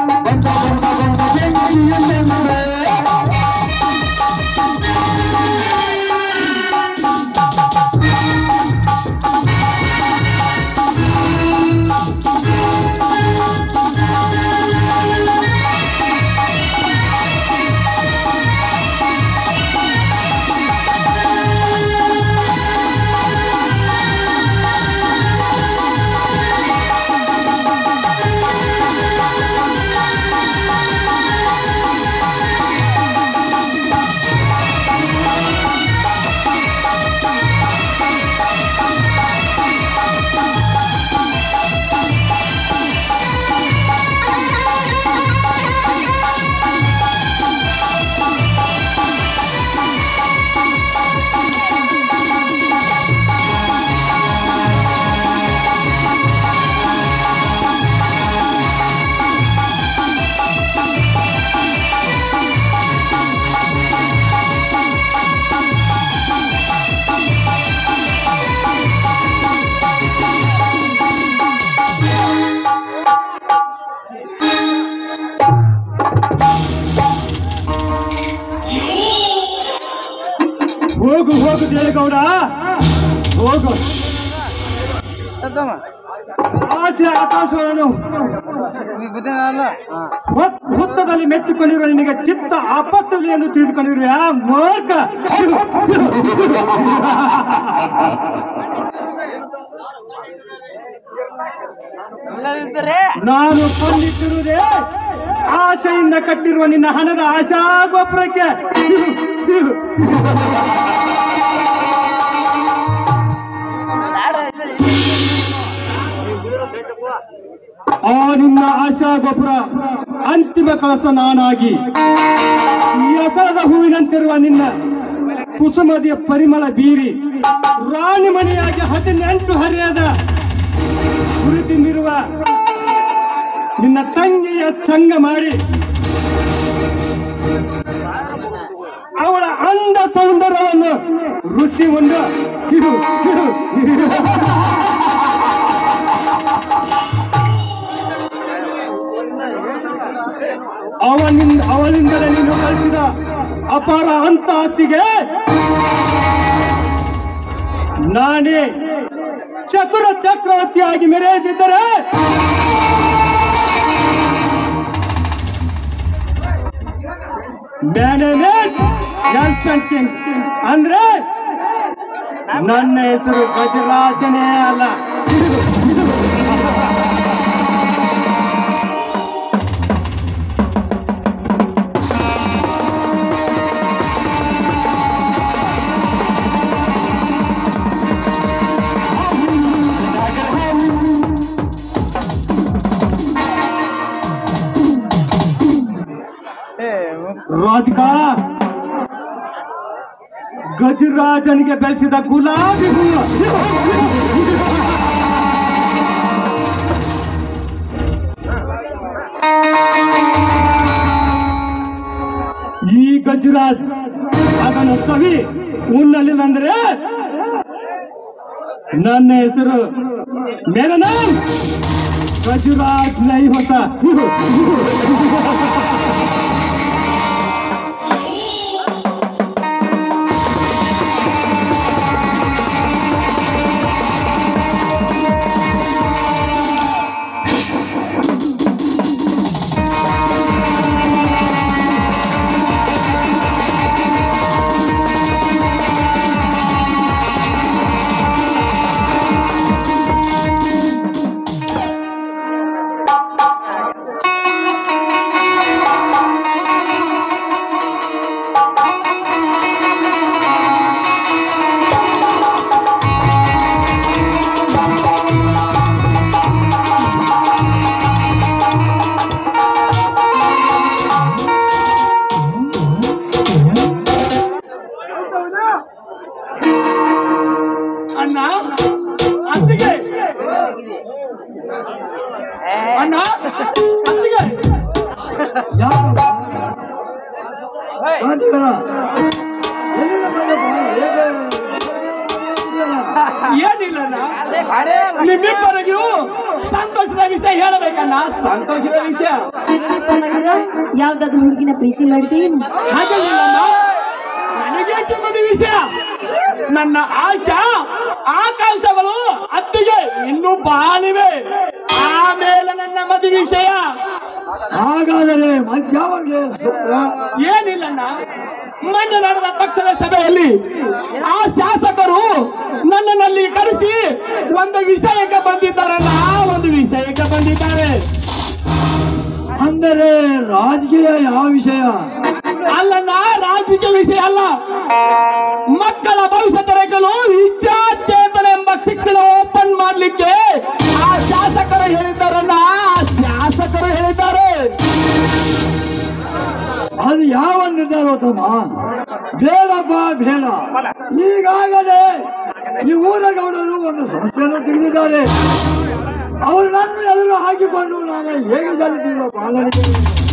ಬಂದ ಬಂದ ಬಂದ ಬೆಂಕಿಯನ್ನೆಂದರೆ ಹೋಗು ಹೋಗು ದೇವೇಗೌಡ ಹೋಗು ಆಸೆ ಆಕಾಶವನ್ನು ಹೊತ್- ಹುತ್ತದಲ್ಲಿ ಮೆಚ್ಚಿಕೊಂಡಿರುವ ನಿನಗೆ ಚಿತ್ತ ಆಪತ್ತಲ್ಲಿ ಎಂದು ತಿಳಿದುಕೊಂಡಿರುವ ಮೂರ್ಖ ನಾನು ಕೊಂಡಿಟ್ಟಿರುವುದೇ ಆಸೆಯಿಂದ ಕಟ್ಟಿರುವ ನಿನ್ನ ಹಣದ ಆಶಾ ಗೊಬ್ಬರಕ್ಕೆ ಆ ನಿನ್ನ ಆಶಾ ಗೊಬ್ಬರ ಅಂತಿಮ ಕಳಸ ನಾನಾಗಿ ಎಸರದ ಹೂವಿನಂತಿರುವ ನಿನ್ನ ಕುಸುಮದಿಯ ಪರಿಮಳ ಬೀರಿ ರಾಣಿ ಮಣಿಯಾಗಿ ಹದಿನೆಂಟು ಹರಿಯದ ಕುರಿತಿಂದಿರುವ ನಿನ್ನ ತಂಗಿಯ ಸಂಗ ಮಾಡಿ ಅವಳ ಅಂದ ಸೌಂದರ್ಯವನ್ನು ರುಚಿ ಒಂದು ಇದು ಇದು ಅವನಿಂದ ಅವಳಿಂದಲೇ ನೀನು ಕಳಿಸಿದ ಅಪಾರ ಅಂತ ಆಸ್ತಿಗೆ ನಾನೇ ಚತುರ ಚಕ್ರವರ್ತಿಯಾಗಿ ಮೆರೆಯದಿದ್ದರೆ ಮ್ಯಾನೇಜ್ಮೆಂಟ್ ಕನ್ಸಲ್ಟಿಂಗ್ ಅಂದ್ರೆ ನನ್ನ ಹೆಸರು ಗಜರಾಜನೇ ಅಲ್ಲ ರಾಧಿಕಾ ಗಜರಾಜನಿಗೆ ಬೆಳೆಸಿದ ಗುಲಾಬಿ ಹೂವು ಈ ಗಜರಾಜ್ ಅದನ್ನು ಸವಿ ಉಣ್ಣಲಿಲ್ಲ ಅಂದ್ರೆ ನನ್ನ ಹೆಸರು ಮೇರನ ಗಜರಾಜ್ ನೈ ಹೊಸ ಅಣ್ಣ ಅತ್ತಿಗೆ ಅಣ್ಣ ಅತ್ತಿಗೆ ಯಾರು ರಾಜೀವರ ಎಲ್ಲಿಂದ ಬಂದಪ್ಪ ಹೇಗೆ ಏನಿಲ್ಲ ನಿಮ್ಮಿಬ್ಬರಿಗೂ ಸಂತೋಷದ ವಿಷಯ ಹೇಳಬೇಕಣ್ಣ ಸಂತೋಷದ ವಿಷಯ ಏನಪ್ಪ ಮಯೂರ ಯಾವ್ದಾದ್ರು ಹುಡುಗಿನ ಪ್ರೀತಿ ಮಾಡಿದೀನಿ ಹಾಗಲ್ಲಮ್ಮ ನನಗೆ ಮದುವೆ ವಿಷಯ ನನ್ನ ಆಶಾ ಆಕಾಂಕ್ಷಗಳು ಅತ್ತಿಗೆ ಇನ್ನೂ ಬಾಳಿವೆ ಆಮೇಲೆ ನನ್ನ ಮದುವೆ ವಿಷಯ ಹಾಗಾದರೆ ಮಧ್ಯಾಹ್ನಗೆ ಏನಿಲ್ಲಣ್ಣ ಮೊನ್ನೆ ನಡೆದ ಪಕ್ಷದ ಸಭೆಯಲ್ಲಿ ಆ ಶಾಸಕರು ನನ್ನನ್ನಲ್ಲಿ ಕರೆಸಿ ಒಂದು ವಿಷಯಕ್ಕೆ ಬಂದಿದ್ದಾರಲ್ಲ ಒಂದು ವಿಷಯಕ್ಕೆ ಬಂದಿದ್ದಾರೆ ಅಂದರೆ ರಾಜಕೀಯ ಯಾವ ವಿಷಯ ಅಲ್ಲಣ್ಣ ರಾಜಕೀಯ ವಿಷಯ ಅಲ್ಲ ಮಕ್ಕಳ ಭವಿಷ್ಯ ತೆರೆಯಲು ವಿದ್ಯಾಚೇತನ ಎಂಬ ಶಿಕ್ಷಣ ಓಪನ್ ಮಾಡ್ಲಿಕ್ಕೆ ಆ ಶಾಸಕರು ಹೇಳಿದ್ದಾರಣ್ಣ ಆ ಶಾಸಕರು ಹೇಳಿದ್ದಾರೆ ಅದು ಯಾವ ನಿರ್ಧಾರ ತಮ್ಮ ಬೇಡಪ್ಪ ಬೇಡ ಈಗಾಗಲೇ ಈ ಊರ ಗೌಡರು ಒಂದು ಸಂಸ್ಥೆಯನ್ನು ತೆಗೆದಿದ್ದಾರೆ ಅವರು ನನ್ನ ಎಲ್ಲರೂ ಹಾಕಿಕೊಂಡು ನಾನು ಹೇಗೆ ಚಲಿಸಿದ ಪಾಲನೆ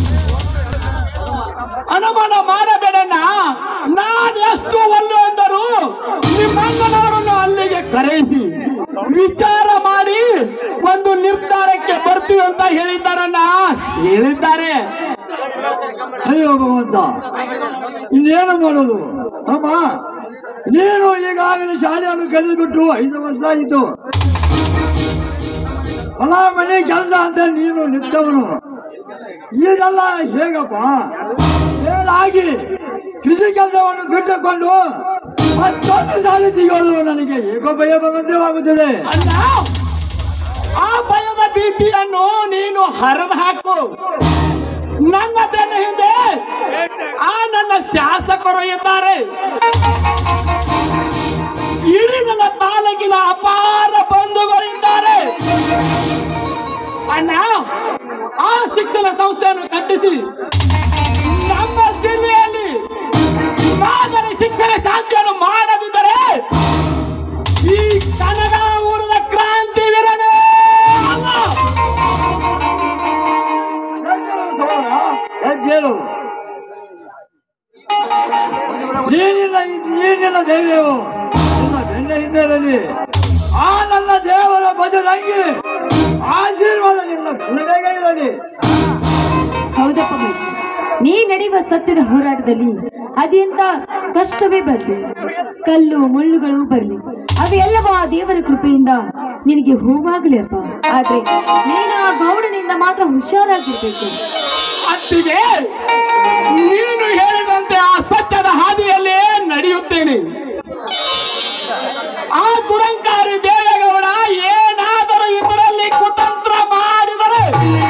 ಅನುಮಾನ ಮಾಡಬೇಡಣ್ಣ ನಾನು ಎಷ್ಟು ಒಲ್ಲೆ ಅಂದರು ನಿಮ್ಮಣ್ಣನವರನ್ನು ಅಲ್ಲಿಗೆ ಕರೆಯಿಸಿ ವಿಚಾರ ಮಾಡಿ ಒಂದು ನಿರ್ಧಾರಕ್ಕೆ ಬರ್ತೀವಿ ಅಂತ ಹೇಳಿದ್ದಾರಣ್ಣ ಹೇಳಿದ್ದಾರೆ ಅಯ್ಯೋ ಭಗವಂತ ಇನ್ನೇನು ಮಾಡೋದು ಅಮ್ಮ ನೀನು ಈಗಾಗಲೇ ಶಾಲೆಯನ್ನು ಕಲಿದ್ಬಿಟ್ಟು ಐದು ವರ್ಷ ಆಯಿತು ಹೊಲ ಮನೆ ಕೆಲಸ ಅಂತ ನೀನು ನಿಂತವನು ಈಗೆಲ್ಲ ಹೇಗಪ್ಪ ಹೇಳಾಗಿ ಕೃಷಿ ಕೆಲಸವನ್ನು ಬಿಟ್ಟುಕೊಂಡು ಮತ್ತೊಂದು ಶಾಲೆ ತೆಗೆಯೋದು ನನಗೆ ಏಕೋ ಭಯ ಬಂದಂತೆವಾಗುತ್ತದೆ ಅಣ್ಣ ಆ ಭಯದ ಭೀತಿಯನ್ನು ನೀನು ಹರಿದು ಹಾಕು ನನ್ನ ಬೆನ್ನ ಹಿಂದೆ ಆ ನನ್ನ ಶಾಸಕರು ಇದ್ದಾರೆ ಇಡೀ ನನ್ನ ತಾಲೂಕಿನ ಅಪಾರ ಬಂಧುಗಳಿದ್ದಾರೆ ಅಣ್ಣ ಆ ಶಿಕ್ಷಣ ಸಂಸ್ಥೆಯನ್ನು ಕಟ್ಟಿಸಿ ನಮ್ಮ ಜಿಲ್ಲೆಯಲ್ಲಿ ಮಾದರಿ ಶಿಕ್ಷಣ ಶಾಂತಿಯನ್ನು ಮಾಡದಿದ್ದರೆ ಈ ಕನಗ ಊರದ ಕ್ರಾಂತಿ ವೀರನೇ ಅಲ್ಲ ಎದ್ದೇಳು ನೀನಿಲ್ಲ ನೀನಿಲ್ಲ ಧೈರ್ಯವು ನಿನ್ನ ಬೆನ್ನ ಹಿಂದರಲ್ಲಿ ಆ ನನ್ನ ದೇವರ ಬದಲಾಗಿ ಆಶೀರ್ವಾದ ನಿನ್ನ ಬೆನ್ನಗೆ ಇರಲಿ ಹೌದಪ್ಪ ಮಯೂರ ನೀ ನಡೆಯುವ ಸತ್ಯದ ಹೋರಾಟದಲ್ಲಿ ಅದೆಂತ ಕಷ್ಟವೇ ಬರಲಿ ಕಲ್ಲು ಮುಳ್ಳುಗಳು ಬರಲಿ ಅವೆಲ್ಲವೂ ಆ ದೇವರ ಕೃಪೆಯಿಂದ ನಿನಗೆ ಹೂವಾಗಲಿ ಅಪ್ಪ ಆದ್ರೆ ನೀನು ಆ ಗೌಡನಿಂದ ಮಾತ್ರ ಹುಷಾರಾಗಿರ್ಬೇಕು ಅತ್ತಿಗೆ ನೀನು ಹೇಳಿದಂತೆ ಆ ಸತ್ಯದ ಹಾದಿಯಲ್ಲೇ ನಡೆಯುತ್ತೇನೆ ಆ ದುರಂಕಾರಿ ದೇವೇಗೌಡ ಏನಾದರೂ ಇದರಲ್ಲಿ ಕುತಂತ್ರ ಮಾಡಿದರೆ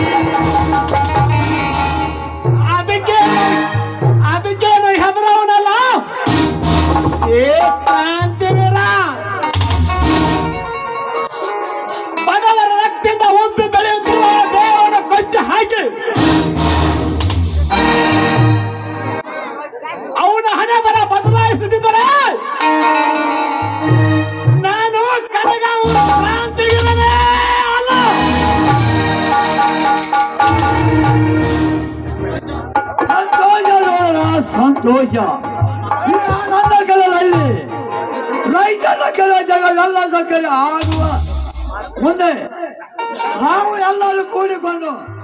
ಅದಕ್ಕೆ ಅದಕ್ಕೆ ಹೆದರವನಲ್ಲ ಏ ಕ್ರಾಂತಿವೀರ ಬಡವರ ರಕ್ತದಿಂದ ಉಬ್ಬಿ ಬೆಳೆಯುತ್ತಿರುವ ದೇವರ ಕೊಚ್ಚಿ ಹಾಕಿ ಅವನ ಹಣೆ ಬರ ಬದಲಾಯಿಸುತ್ತಿದ್ದರೆ ನಾನು ಕನಗಾವೂರ ಕ್ರಾಂತಿವೀರನೇ ಅಲ್ಲ ಸಂತೋಷ ನೋಡೋಣ ಸಂತೋಷ ಈ ಆನಂದ ಕೆಲದಲ್ಲಿ ರೈತನ ಕೆಲ ಜಗವೆಲ್ಲ ಸಕ್ಕರೆ ಆಗುವ ಮುಂದೆ ನಾವು ಎಲ್ಲರೂ ಕೂಡಿಕೊಂಡು